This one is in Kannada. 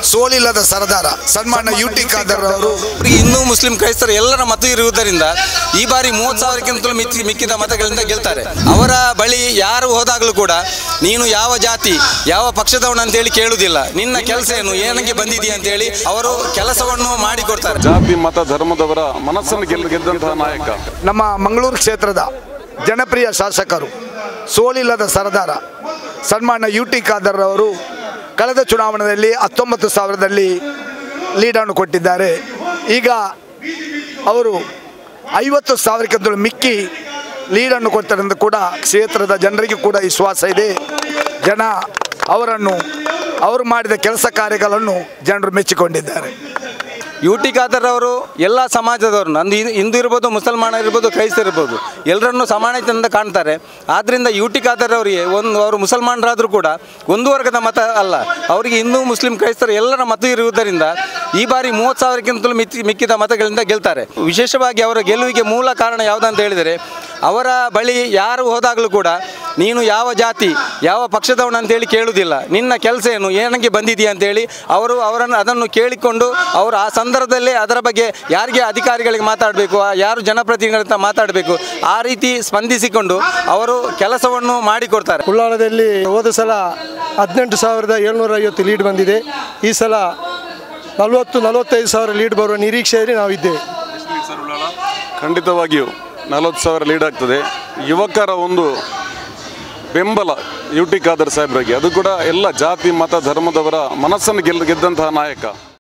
ಸೋಲಿಲ್ಲದ ಸರದಾರ ಸನ್ಮಾನ ಯು ಟಿ ಖಾದರ್ ಅವರು ಅವರಿಗೆ ಹಿಂದೂ ಮುಸ್ಲಿಂ ಕ್ರೈಸ್ತರ ಎಲ್ಲರ ಮತ ಇರುವುದರಿಂದ ಈ ಬಾರಿ ಮೂವತ್ತು ಸಾವಿರಕ್ಕಿಂತಲೂ ಮಿಕ್ಕಿ ಮಿಕ್ಕಿದ ಮತಗಳಿಂದ ಗೆಲ್ತಾರೆ ಅವರ ಬಳಿ ಯಾರು ಹೋದಾಗಲೂ ಕೂಡ ನೀನು ಯಾವ ಜಾತಿ ಯಾವ ಪಕ್ಷದವನು ಅಂತೇಳಿ ಕೇಳುವುದಿಲ್ಲ ನಿನ್ನ ಕೆಲಸ ಏನು ಏನಕ್ಕೆ ಬಂದಿದೆಯಾ ಅಂತೇಳಿ ಅವರು ಕೆಲಸವನ್ನು ಮಾಡಿಕೊಡ್ತಾರೆ ಜಾತಿ ಮತ ಧರ್ಮದವರ ಮನಸ್ಸನ್ನು ಗೆಲ್ ಗೆದ್ದಂತಹ ನಾಯಕ ನಮ್ಮ ಮಂಗಳೂರು ಕ್ಷೇತ್ರದ ಜನಪ್ರಿಯ ಶಾಸಕರು ಸೋಲಿಲ್ಲದ ಸರದಾರ ಸನ್ಮಾನ ಯು ಟಿ ಖಾದರ್ ಅವರು ಕಳೆದ ಚುನಾವಣೆಯಲ್ಲಿ ಹತ್ತೊಂಬತ್ತು ಸಾವಿರದಲ್ಲಿ ಲೀಡನ್ನು ಕೊಟ್ಟಿದ್ದಾರೆ ಈಗ ಅವರು ಐವತ್ತು ಸಾವಿರಕ್ಕಿಂತಲೂ ಮಿಕ್ಕಿ ಲೀಡನ್ನು ಕೊಡ್ತಾರೆ ಎಂದು ಕೂಡ ಕ್ಷೇತ್ರದ ಜನರಿಗೂ ಕೂಡ ವಿಶ್ವಾಸ ಇದೆ ಜನ ಅವರನ್ನು ಅವರು ಮಾಡಿದ ಕೆಲಸ ಕಾರ್ಯಗಳನ್ನು ಜನರು ಮೆಚ್ಚಿಕೊಂಡಿದ್ದಾರೆ ಯು ಟಿ ಖಾದರ್ ಅವರು ಎಲ್ಲ ಸಮಾಜದವರು ನಂದು ಹಿಂದ್- ಹಿಂದೂ ಇರ್ಬೋದು ಮುಸಲ್ಮಾನ ಇರ್ಬೋದು ಕ್ರೈಸ್ತ ಇರ್ಬೋದು ಎಲ್ಲರನ್ನು ಸಮಾನತೆಯಿಂದ ಕಾಣ್ತಾರೆ ಆದ್ದರಿಂದ ಯು ಟಿ ಖಾದರ್ ಅವರಿಗೆ ಒಂದು ಅವರು ಮುಸಲ್ಮಾನರಾದರೂ ಕೂಡ ಒಂದು ವರ್ಗದ ಮತ ಅಲ್ಲ ಅವರಿಗೆ ಹಿಂದೂ ಮುಸ್ಲಿಂ ಕ್ರೈಸ್ತರು ಎಲ್ಲರ ಮತ ಇರುವುದರಿಂದ ಈ ಬಾರಿ ಮೂವತ್ತು ಸಾವಿರಕ್ಕಿಂತಲೂ ಮಿಕ್ಕಿ ಮಿಕ್ಕಿದ ಮತಗಳಿಂದ ಗೆಲ್ತಾರೆ ವಿಶೇಷವಾಗಿ ಅವರ ಗೆಲುವಿಗೆ ಮೂಲ ಕಾರಣ ಯಾವುದಂತ ಹೇಳಿದರೆ ಅವರ ಬಳಿ ಯಾರು ಹೋದಾಗಲೂ ಕೂಡ ನೀನು ಯಾವ ಜಾತಿ ಯಾವ ಪಕ್ಷದವನು ಅಂತೇಳಿ ಕೇಳುವುದಿಲ್ಲ ನಿನ್ನ ಕೆಲಸ ಏನು ಏನಕ್ಕೆ ಬಂದಿದೆಯಾ ಅಂತೇಳಿ ಅವರು ಅವರನ್ನು ಅದನ್ನು ಕೇಳಿಕೊಂಡು ಅವರು ಆ ಸಂದರ್ಭದಲ್ಲೇ ಅದರ ಬಗ್ಗೆ ಯಾರಿಗೆ ಅಧಿಕಾರಿಗಳಿಗೆ ಮಾತಾಡಬೇಕು ಯಾರು ಜನಪ್ರತಿನಿಧಿಗಳ ಹತ್ರ ಮಾತಾಡಬೇಕು ಆ ರೀತಿ ಸ್ಪಂದಿಸಿಕೊಂಡು ಅವರು ಕೆಲಸವನ್ನು ಮಾಡಿಕೊಡ್ತಾರೆ ಉಳ್ಳಾಳದಲ್ಲಿ ಹೋದ ಸಲ ಹದಿನೆಂಟು ಸಾವಿರದ ಏಳ್ನೂರ ಐವತ್ತು ಲೀಡ್ ಬಂದಿದೆ ಈ ಸಲ ನಲವತ್ತು ನಲವತ್ತೈದು ಸಾವಿರ ಲೀಡ್ ಬರುವ ನಿರೀಕ್ಷೆಯಲ್ಲಿ ನಾವಿದ್ದೇವೆ ಖಂಡಿತವಾಗಿಯೂ ನಲವತ್ತು ಸಾವಿರ ಲೀಡ್ ಆಗ್ತದೆ ಯುವಕರ ಒಂದು ಬೆಂಬಲ ಯು ಟಿ ಖಾದರ್ ಸಾಹೇಬ್ರಿಗೆ ಅದು ಕೂಡ ಎಲ್ಲ ಜಾತಿ ಮತ ಧರ್ಮದವರ ಮನಸ್ಸನ್ನು ಗೆಲ್ ಗೆದ್ದಂತಹ ನಾಯಕ